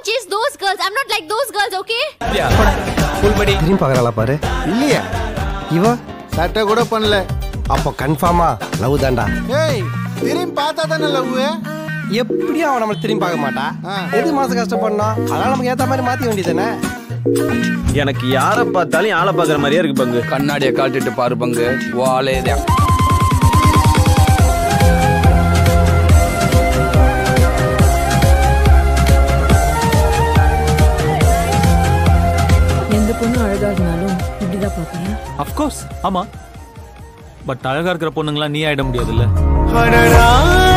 chase those girls. I'm not like those girls, okay? Full படி திரும்பி பார்க்கறாளா பாரு இல்லையா இவ சட்டை கூட பண்ணல அப்போ கன்ஃபார்மா லவ் தான்டா ஏய் திரும்பி பார்த்தா தானே லவ் எப்படியும் அவன் நம்மள திரும்பி பார்க்க மாட்டா ஆ. எது மாசம் கஷ்டப்படணும் அதனால நமக்கு ஏத்த மாதிரி மாத்தி வேண்டியதானே எனக்கு யாரை பார்த்தாலும் ஆளை பார்க்குற மாதிரியே இருக்கு பங்கு கண்ணாடியை காட்டிட்டு பாரு பங்கு வாலேதான் எந்த பொண்ணு அழகா இருந்தாலும் இப்படிதான் பார்ப்பியா அஃப்கோர்ஸ் ஆமா பட் அழகா இருக்கிற பொண்ணுங்களா நீ ஆயிட முடியாதுல்ல அடடா